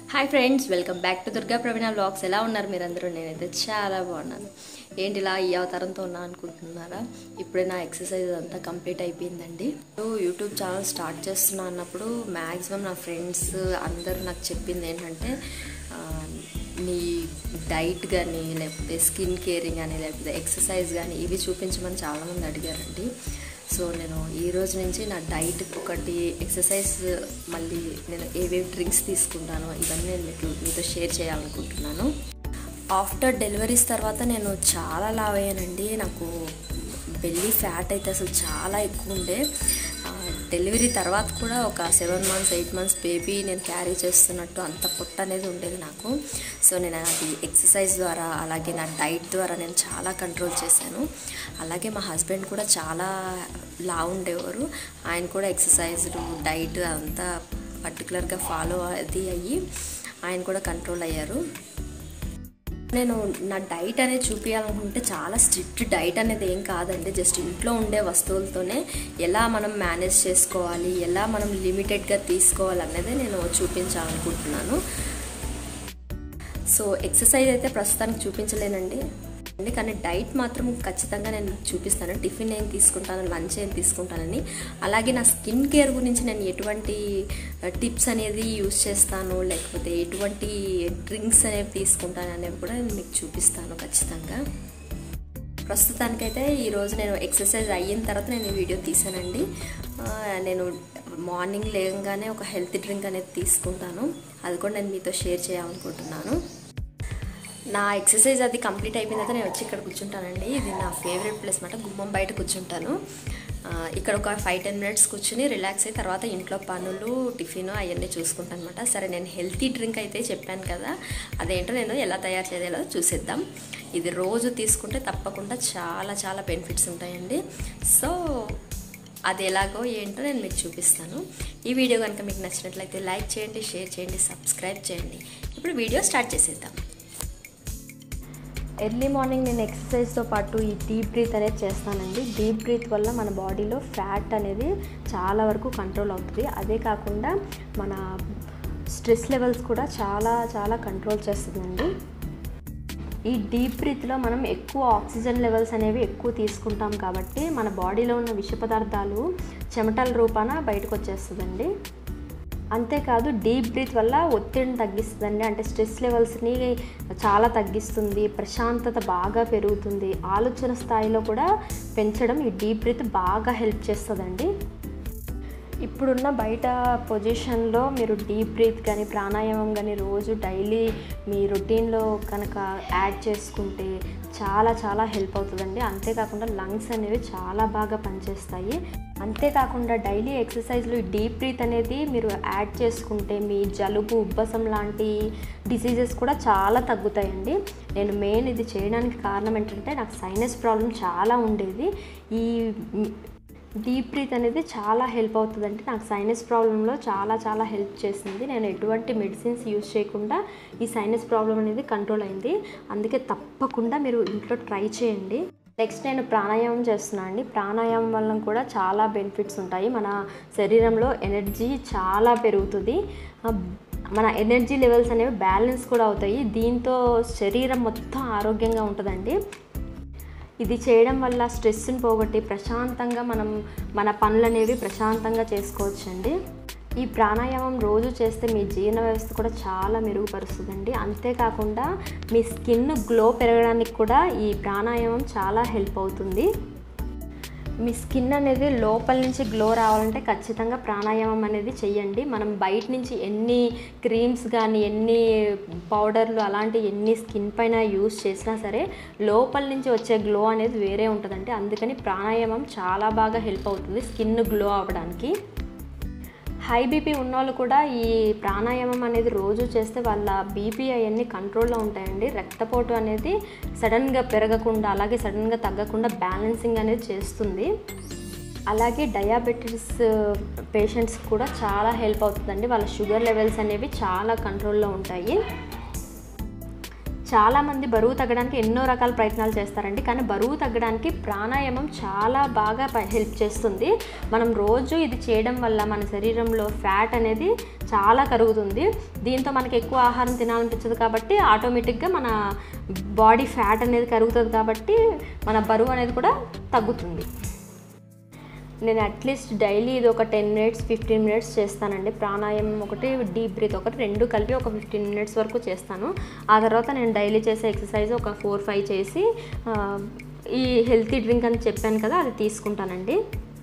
hi friends welcome back to Durga Praveena blogs ఎలా ఉన్నారు మీరందరూ నేనైతే చాలా బాగున్నాను ఏంటి ఇలా ఈ అవతారంతో ఉన్నా అనుకుంటున్నారా ఇప్పుడే నా ఎక్సర్సైజ్ అంతా కంప్లీట్ అయిపోయిందండి యూట్యూబ్ ఛానల్ స్టార్ట్ చేస్తున్నా అన్నప్పుడు మ్యాక్సిమం నా ఫ్రెండ్స్ అందరూ నాకు చెప్పింది ఏంటంటే ఆ, నీ డైట్ కానీ లేకపోతే స్కిన్ కేరింగ్ కానీ లేకపోతే ఎక్సర్సైజ్ కానీ ఇవి చూపించమని చాలామంది అడిగారండి సో నేను ఈ రోజు నుంచి నా డైట్ ఒకటి ఎక్సర్సైజ్ మళ్ళీ నేను ఏవేవి డ్రింక్స్ తీసుకుంటానో ఇవన్నీ నేను మీకు మీతో షేర్ చేయాలనుకుంటున్నాను ఆఫ్టర్ డెలివరీస్ తర్వాత నేను చాలా లావ్ అయ్యానండి నాకు బెల్లీ ఫ్యాట్ అయితే అసలు చాలా ఎక్కువ ఉండే ఆ, డెలివరీ తర్వాత కూడా ఒక seven months eight months baby నేను క్యారీ చేస్తున్నట్టు అంత పొట్ట అనేది ఉండేది నాకు సో నేను అది ఎక్సర్సైజ్ ద్వారా అలాగే నా డైట్ ద్వారా నేను చాలా కంట్రోల్ చేశాను అలాగే మా హస్బెండ్ కూడా చాలా లా ఉండేవారు ఆయన కూడా ఎక్సర్సైజ్ డైట్ అంతా పర్టికులర్గా ఫాలో అది అయ్యి ఆయన కూడా కంట్రోల్ అయ్యారు నేను నా డైట్ అనేది చూపించాలనుకుంటే చాలా స్ట్రిక్ట్ డైట్ అనేది ఏం కాదండి జస్ట్ ఇంట్లో ఉండే వస్తువులతోనే ఎలా మనం మేనేజ్ చేసుకోవాలి ఎలా మనం లిమిటెడ్గా తీసుకోవాలి అనేది నేను చూపించాలనుకుంటున్నాను సో ఎక్సర్సైజ్ అయితే ప్రస్తుతానికి చూపించలేనండి అండి కానీ డైట్ మాత్రం ఖచ్చితంగా నేను చూపిస్తాను టిఫిన్ ఏం తీసుకుంటాను లంచ్ ఏం తీసుకుంటానని అలాగే నా స్కిన్ కేర్ గురించి నేను ఎటువంటి టిప్స్ అనేది యూస్ చేస్తాను లేకపోతే ఎటువంటి డ్రింక్స్ అనేవి తీసుకుంటాను అనేవి కూడా నేను మీకు చూపిస్తాను ఖచ్చితంగా ప్రస్తుతానికైతే ఈరోజు నేను ఎక్సర్సైజ్ అయిన తర్వాత నేను ఈ వీడియో తీసానండి ఆ, నేను మార్నింగ్ లేవగానే ఒక హెల్తీ డ్రింక్ అనేది తీసుకుంటాను అది కూడా నేను మీతో షేర్ చేయాలనుకుంటున్నాను నా ఎక్సర్సైజ్ అది కంప్లీట్ అయిపోయిన తర్వాత నేను వచ్చి ఇక్కడ కూర్చుంటానండి ఇది నా ఫేవరెట్ ప్లేస్ అనమాట గుమ్మం బయట కూర్చుంటాను ఆ, ఇక్కడ ఒక ఫైవ్ టెన్ మినిట్స్ కూర్చుని రిలాక్స్ అయ్యి తర్వాత ఇంట్లో పనులు టిఫిన్ అవన్నీ చూసుకుంటాను అనమాట సరే నేను హెల్తీ డ్రింక్ అయితే చెప్పాను కదా అదేంటో నేను ఎలా తయారు చేయాలో చూసేద్దాం ఇది రోజు తీసుకుంటే తప్పకుండా చాలా చాలా బెనిఫిట్స్ ఉంటాయండి సో అది ఎలాగో ఏంటో నేను మీకు చూపిస్తాను ఈ వీడియో కనుక మీకు నచ్చినట్లయితే లైక్ చేయండి షేర్ చేయండి సబ్స్క్రైబ్ చేయండి ఇప్పుడు వీడియో స్టార్ట్ చేసేద్దాం ఎర్లీ మార్నింగ్ నేను ఎక్సర్సైజ్తో పాటు ఈ డీప్ బ్రీత్ అనేది చేస్తానండి డీప్ బ్రీత్ వల్ల మన బాడీలో ఫ్యాట్ అనేది చాలా వరకు కంట్రోల్ అవుతుంది అదే కాకుండా మన స్ట్రెస్ లెవెల్స్ కూడా చాలా చాలా కంట్రోల్ చేస్తుందండి ఈ డీప్ బ్రీత్లో మనం ఎక్కువ ఆక్సిజన్ లెవెల్స్ అనేవి ఎక్కువ తీసుకుంటాం కాబట్టి మన బాడీలో ఉన్న విష పదార్థాలు చెమటల రూపాన బయటకు వచ్చేస్తుందండి అంతేకాదు డీప్ బ్రీత్ వల్ల ఒత్తిడిని తగ్గిస్తుందండి అంటే స్ట్రెస్ లెవెల్స్ని చాలా తగ్గిస్తుంది ప్రశాంతత బాగా పెరుగుతుంది ఆలోచన స్థాయిలో కూడా పెంచడం ఈ డీప్ బ్రీత్ బాగా హెల్ప్ చేస్తుందండి ఇప్పుడున్న బయట పొజిషన్లో మీరు డీప్ బ్రీత్ కానీ ప్రాణాయామం కానీ రోజు డైలీ మీ రొటీన్లో కనుక యాడ్ చేసుకుంటే చాలా చాలా హెల్ప్ అవుతుందండి అంతేకాకుండా లంగ్స్ అనేవి చాలా బాగా పనిచేస్తాయి అంతేకాకుండా డైలీ ఎక్సర్సైజ్లో డీప్ బ్రీత్ అనేది మీరు యాడ్ చేసుకుంటే మీ జలుబు ఉబ్బసం లాంటి డిసీజెస్ కూడా చాలా తగ్గుతాయండి నేను మెయిన్ ఇది చేయడానికి కారణం ఏంటంటే నాకు సైనస్ ప్రాబ్లం చాలా ఉండేది ఈ డీప్ బ్రీత్ అనేది చాలా హెల్ప్ అవుతుందంటే నాకు సైనస్ ప్రాబ్లంలో చాలా చాలా హెల్ప్ చేసింది నేను ఎటువంటి మెడిసిన్స్ యూజ్ చేయకుండా ఈ సైనస్ ప్రాబ్లం అనేది కంట్రోల్ అయింది అందుకే తప్పకుండా మీరు ఇంట్లో ట్రై చేయండి నెక్స్ట్ నేను ప్రాణాయామం చేస్తున్నాను అండి ప్రాణాయామం వల్ల కూడా చాలా బెనిఫిట్స్ ఉంటాయి మన శరీరంలో ఎనర్జీ చాలా పెరుగుతుంది ఆ, మన ఎనర్జీ లెవెల్స్ అనేవి బ్యాలెన్స్ కూడా అవుతాయి దీంతో శరీరం మొత్తం ఆరోగ్యంగా ఉంటుందండి ఇది చేయడం వల్ల స్ట్రెస్ని పోగొట్టి ప్రశాంతంగా మనం మన పనులు అనేవి ప్రశాంతంగా చేసుకోవచ్చండి ఈ ప్రాణాయామం రోజు చేస్తే మీ జీర్ణ వ్యవస్థ కూడా చాలా మెరుగుపరుస్తుందండి అంతేకాకుండా మీ స్కిన్ గ్లో పెరగడానికి కూడా ఈ ప్రాణాయామం చాలా హెల్ప్ అవుతుంది మీ స్కిన్ అనేది లోపల నుంచి గ్లో రావాలంటే ఖచ్చితంగా ప్రాణాయామం అనేది చెయ్యండి మనం బయట నుంచి ఎన్ని క్రీమ్స్ కానీ ఎన్ని పౌడర్లు అలాంటి ఎన్ని స్కిన్ పైన యూస్ చేసినా సరే లోపల నుంచి వచ్చే గ్లో అనేది వేరే ఉంటుందండి అందుకని ప్రాణాయామం చాలా బాగా హెల్ప్ అవుతుంది స్కిన్ గ్లో అవ్వడానికి హై బీపీ ఉన్నోళ్ళు కూడా ఈ ప్రాణాయామం అనేది రోజు చేస్తే వాళ్ళ బీపీ అవన్నీ కంట్రోల్లో ఉంటాయండి రక్తపోటు అనేది సడన్గా పెరగకుండా అలాగే సడన్గా తగ్గకుండా బ్యాలెన్సింగ్ అనేది చేస్తుంది అలాగే డయాబెటీస్ పేషెంట్స్ కూడా చాలా హెల్ప్ అవుతుందండి వాళ్ళ షుగర్ లెవెల్స్ అనేవి చాలా కంట్రోల్లో ఉంటాయి చాలామంది బరువు తగ్గడానికి ఎన్నో రకాల ప్రయత్నాలు చేస్తారండి కానీ బరువు తగ్గడానికి ప్రాణాయామం చాలా బాగా ప- హెల్ప్ చేస్తుంది మనం రోజు ఇది చేయడం వల్ల మన శరీరంలో ఫ్యాట్ అనేది చాలా కరుగుతుంది దీంతో మనకి ఎక్కువ ఆహారం తినాలనిపించదు కాబట్టి ఆటోమేటిక్గా మన బాడీ ఫ్యాట్ అనేది కరుగుతుంది కాబట్టి మన బరువు అనేది కూడా తగ్గుతుంది నేను అట్లీస్ట్ డైలీ ఇది ఒక టెన్ మినిట్స్ ఫిఫ్టీన్ మినిట్స్ చేస్తానండి ప్రాణాయామం ఒకటి డీప్ బ్రీత్ ఒకటి రెండు కలిపి ఒక ఫిఫ్టీన్ మినిట్స్ వరకు చేస్తాను ఆ తర్వాత నేను డైలీ చేసే ఎక్సర్సైజ్ ఒక ఫోర్ ఫైవ్ చేసి ఆ, ఈ హెల్తీ డ్రింక్ అని చెప్పాను కదా అది తీసుకుంటానండి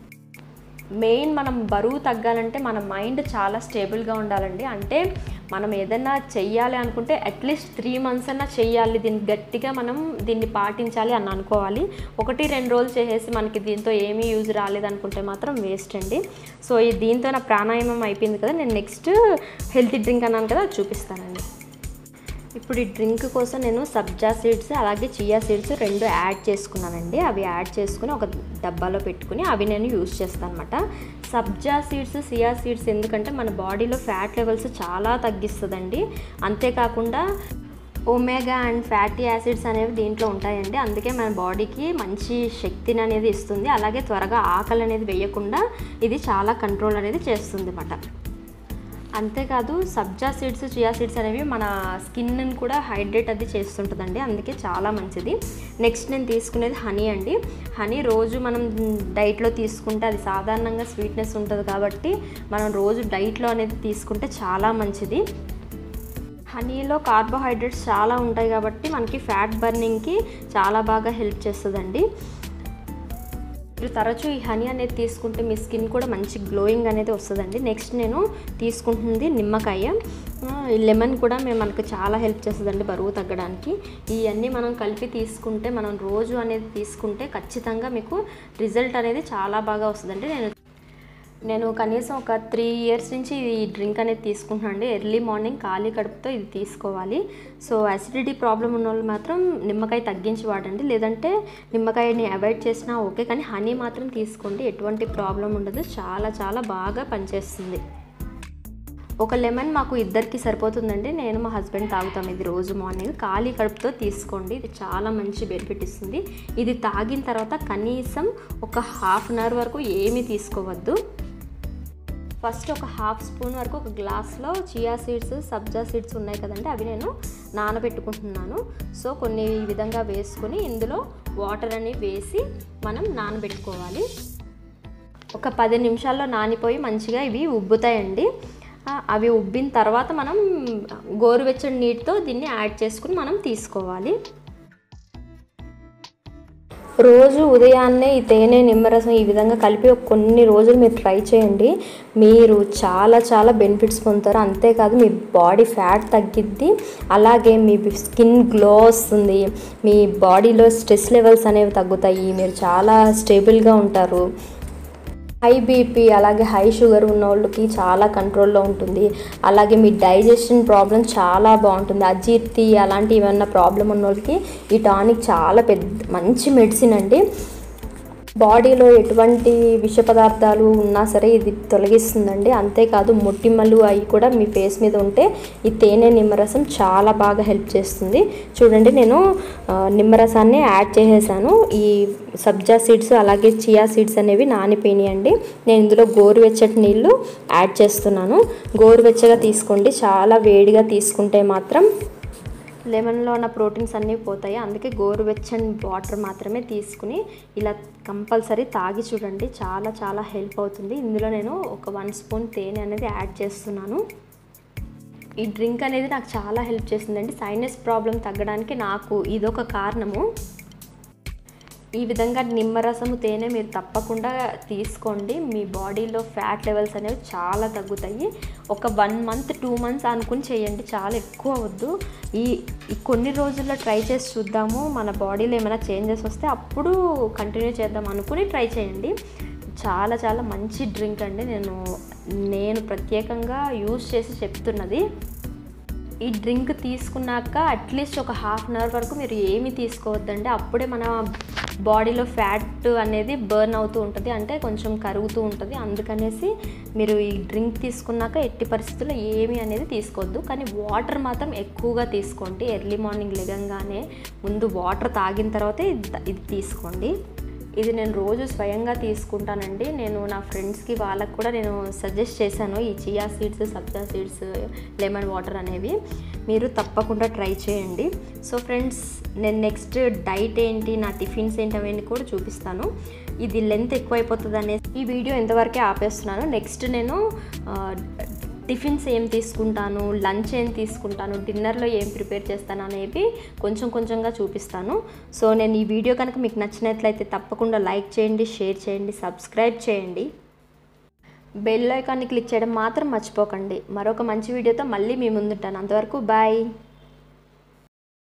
మెయిన్ మనం బరువు తగ్గాలంటే మన మైండ్ చాలా స్టేబుల్గా ఉండాలండి అంటే మనం ఏదైనా చెయ్యాలి అనుకుంటే అట్లీస్ట్ త్రీ మంత్స్ అన్నా చెయ్యాలి దీన్ని గట్టిగా మనం దీన్ని పాటించాలి అని అనుకోవాలి ఒకటి రెండు రోజులు చేసేసి మనకి దీంతో ఏమీ యూజ్ రాలేదనుకుంటే మాత్రం వేస్ట్ అండి సో ఈ దీంతో నా ప్రాణాయామం అయిపోయింది కదా నేను నెక్స్ట్ హెల్తీ డ్రింక్ అన్నాను కదా అది చూపిస్తానండి ఇప్పుడు ఈ డ్రింక్ కోసం నేను సబ్జా సీడ్స్ అలాగే చియా సీడ్స్ రెండు యాడ్ చేసుకున్నానండి అవి యాడ్ చేసుకుని ఒక డబ్బాలో పెట్టుకుని అవి నేను యూస్ చేస్తాను అనమాట సబ్జా సీడ్స్ సియా సీడ్స్ ఎందుకంటే మన బాడీలో ఫ్యాట్ లెవెల్స్ చాలా తగ్గిస్తుందండి అంతేకాకుండా ఒమేగా అండ్ ఫ్యాటీ యాసిడ్స్ అనేవి దీంట్లో ఉంటాయండి అందుకే మన బాడీకి మంచి శక్తిని అనేది ఇస్తుంది అలాగే త్వరగా ఆకలి అనేది వేయకుండా ఇది చాలా కంట్రోల్ అనేది చేస్తుంది అన్నమాట అంతేకాదు సబ్జా సీడ్స్ చియా సీడ్స్ అనేవి మన స్కిన్ని కూడా హైడ్రేట్ అది చేస్తుంటుందండి అందుకే చాలా మంచిది నెక్స్ట్ నేను తీసుకునేది హనీ అండి హనీ రోజు మనం డైట్లో తీసుకుంటే అది సాధారణంగా స్వీట్నెస్ ఉంటుంది కాబట్టి మనం రోజు డైట్లో అనేది తీసుకుంటే చాలా మంచిది హనీలో కార్బోహైడ్రేట్స్ చాలా ఉంటాయి కాబట్టి మనకి ఫ్యాట్ బర్నింగ్కి చాలా బాగా హెల్ప్ చేస్తుందండి మీరు తరచూ ఈ హనీ అనేది తీసుకుంటే మీ స్కిన్ కూడా మంచి గ్లోయింగ్ అనేది వస్తుందండి నెక్స్ట్ నేను తీసుకుంటుంది నిమ్మకాయ ఆ, ఈ లెమన్ కూడా మేము మనకు చాలా హెల్ప్ చేస్తుందండి బరువు తగ్గడానికి ఇవన్నీ మనం కలిపి తీసుకుంటే మనం రోజు అనేది తీసుకుంటే ఖచ్చితంగా మీకు రిజల్ట్ అనేది చాలా బాగా వస్తుందండి నేను నేను కనీసం ఒక త్రీ ఇయర్స్ నుంచి ఈ డ్రింక్ అనేది తీసుకుంటున్నాను అండి ఎర్లీ మార్నింగ్ ఖాళీ కడుపుతో ఇది తీసుకోవాలి సో అసిడిటీ ప్రాబ్లం ఉన్న వాళ్ళు మాత్రం నిమ్మకాయ తగ్గించి వాడండి లేదంటే నిమ్మకాయని అవాయిడ్ చేసినా ఓకే కానీ హనీ మాత్రం తీసుకోండి ఎటువంటి ప్రాబ్లం ఉండదు చాలా చాలా బాగా పనిచేస్తుంది ఒక లెమన్ మాకు ఇద్దరికి సరిపోతుందండి నేను మా హస్బెండ్ తాగుతాం ఇది రోజు మార్నింగ్ ఖాళీ కడుపుతో తీసుకోండి ఇది చాలా మంచి బెనిఫిట్ ఇస్తుంది ఇది తాగిన తర్వాత కనీసం ఒక హాఫ్ అన్ అవర్ వరకు ఏమీ తీసుకోవద్దు ఫస్ట్ ఒక హాఫ్ స్పూన్ వరకు ఒక గ్లాస్లో చియా సీడ్స్ సబ్జా సీడ్స్ ఉన్నాయి కదండి అవి నేను నానబెట్టుకుంటున్నాను సో కొన్ని ఈ విధంగా వేసుకొని ఇందులో వాటర్ అని వేసి మనం నానబెట్టుకోవాలి ఒక పది నిమిషాల్లో నానిపోయి మంచిగా ఇవి ఉబ్బుతాయండి ఆ, అవి ఉబ్బిన తర్వాత మనం గోరువెచ్చని నీటితో దీన్ని యాడ్ చేసుకుని మనం తీసుకోవాలి రోజు ఉదయాన్నే ఈ తేనె నిమ్మరసం ఈ విధంగా కలిపి ఒక కొన్ని రోజులు మీరు ట్రై చేయండి మీరు చాలా చాలా బెనిఫిట్స్ పొందుతారు అంతేకాదు మీ బాడీ ఫ్యాట్ తగ్గిద్ది అలాగే మీ స్కిన్ గ్లో వస్తుంది మీ బాడీలో స్ట్రెస్ లెవెల్స్ అనేవి తగ్గుతాయి మీరు చాలా స్టేబుల్గా ఉంటారు హై బీపీ అలాగే హై షుగర్ ఉన్న వాళ్ళకి చాలా కంట్రోల్లో ఉంటుంది అలాగే మీ డైజెషన్ ప్రాబ్లం చాలా బాగుంటుంది అజీర్తి అలాంటి ఏమన్నా ప్రాబ్లం ఉన్న వాళ్ళకి ఈ టానిక్ చాలా పెద్ద మంచి మెడిసిన్ అండి బాడీలో ఎటువంటి విష పదార్థాలు ఉన్నా సరే ఇది తొలగిస్తుందండి అంతేకాదు మొటిమలు అవి కూడా మీ ఫేస్ మీద ఉంటే ఈ తేనె నిమ్మరసం చాలా బాగా హెల్ప్ చేస్తుంది చూడండి నేను ఆ, నిమ్మరసాన్ని యాడ్ చేసేసాను ఈ సబ్జా సీడ్స్ అలాగే చియా సీడ్స్ అనేవి నానిపోయినాయండి నేను ఇందులో గోరువెచ్చటి నీళ్ళు యాడ్ చేస్తున్నాను గోరువెచ్చగా తీసుకోండి చాలా వేడిగా తీసుకుంటే మాత్రం లెమన్లో ఉన్న ప్రోటీన్స్ అన్నీ పోతాయి అందుకే గోరువెచ్చని వాటర్ మాత్రమే తీసుకుని ఇలా కంపల్సరీ తాగి చూడండి చాలా చాలా హెల్ప్ అవుతుంది ఇందులో నేను ఒక వన్ స్పూన్ తేనె అనేది యాడ్ చేస్తున్నాను ఈ డ్రింక్ అనేది నాకు చాలా హెల్ప్ చేసిందండి సైనస్ ప్రాబ్లం తగ్గడానికి నాకు ఇదొక కారణము ఈ విధంగా నిమ్మరసము తేనె మీరు తప్పకుండా తీసుకోండి మీ బాడీలో ఫ్యాట్ లెవెల్స్ అనేవి చాలా తగ్గుతాయి ఒక వన్ మంత్ టూ మంత్స్ అనుకుని చేయండి చాలా ఎక్కువ వద్దు ఈ ఈ కొన్ని రోజుల్లో ట్రై చేసి చూద్దాము మన బాడీలో ఏమైనా చేంజెస్ వస్తే అప్పుడు కంటిన్యూ చేద్దాం అనుకుని ట్రై చేయండి చాలా చాలా మంచి డ్రింక్ అండి నేను నేను ప్రత్యేకంగా యూస్ చేసి చెప్తున్నది ఈ డ్రింక్ తీసుకున్నాక అట్లీస్ట్ ఒక హాఫ్ అన్ అవర్ వరకు మీరు ఏమి తీసుకోవద్దండి అప్పుడే మన బాడీలో ఫ్యాట్ అనేది బర్న్ అవుతూ ఉంటుంది అంటే కొంచెం కరుగుతూ ఉంటుంది అందుకనేసి మీరు ఈ డ్రింక్ తీసుకున్నాక ఎట్టి పరిస్థితుల్లో ఏమి అనేది తీసుకోవద్దు కానీ వాటర్ మాత్రం ఎక్కువగా తీసుకోండి ఎర్లీ మార్నింగ్ లెగంగానే ముందు వాటర్ తాగిన తర్వాతే ఇది ఇది తీసుకోండి ఇది నేను రోజు స్వయంగా తీసుకుంటానండి నేను నా ఫ్రెండ్స్కి వాళ్ళకి కూడా నేను సజెస్ట్ చేశాను ఈ చియా సీడ్స్ సబ్జా సీడ్స్ లెమన్ వాటర్ అనేవి మీరు తప్పకుండా ట్రై చేయండి సో ఫ్రెండ్స్ నేను నెక్స్ట్ డైట్ ఏంటి నా టిఫిన్స్ ఏంటి అవన్నీ కూడా చూపిస్తాను ఇది లెంత్ ఎక్కువైపోతుంది అనేసి ఈ వీడియో ఎంతవరకే ఆపేస్తున్నాను నెక్స్ట్ నేను ఆ, టిఫిన్స్ ఏం తీసుకుంటాను లంచ్ ఏం తీసుకుంటాను డిన్నర్లో ఏం ప్రిపేర్ చేస్తాను అనేవి కొంచెం కొంచెంగా చూపిస్తాను సో నేను ఈ వీడియో కనుక మీకు నచ్చినట్లయితే తప్పకుండా లైక్ చేయండి షేర్ చేయండి సబ్స్క్రైబ్ చేయండి బెల్ ఐకాన్ని క్లిక్ చేయడం మాత్రం మర్చిపోకండి మరొక మంచి వీడియోతో మళ్ళీ మీ ముందుంటాను అంతవరకు బాయ్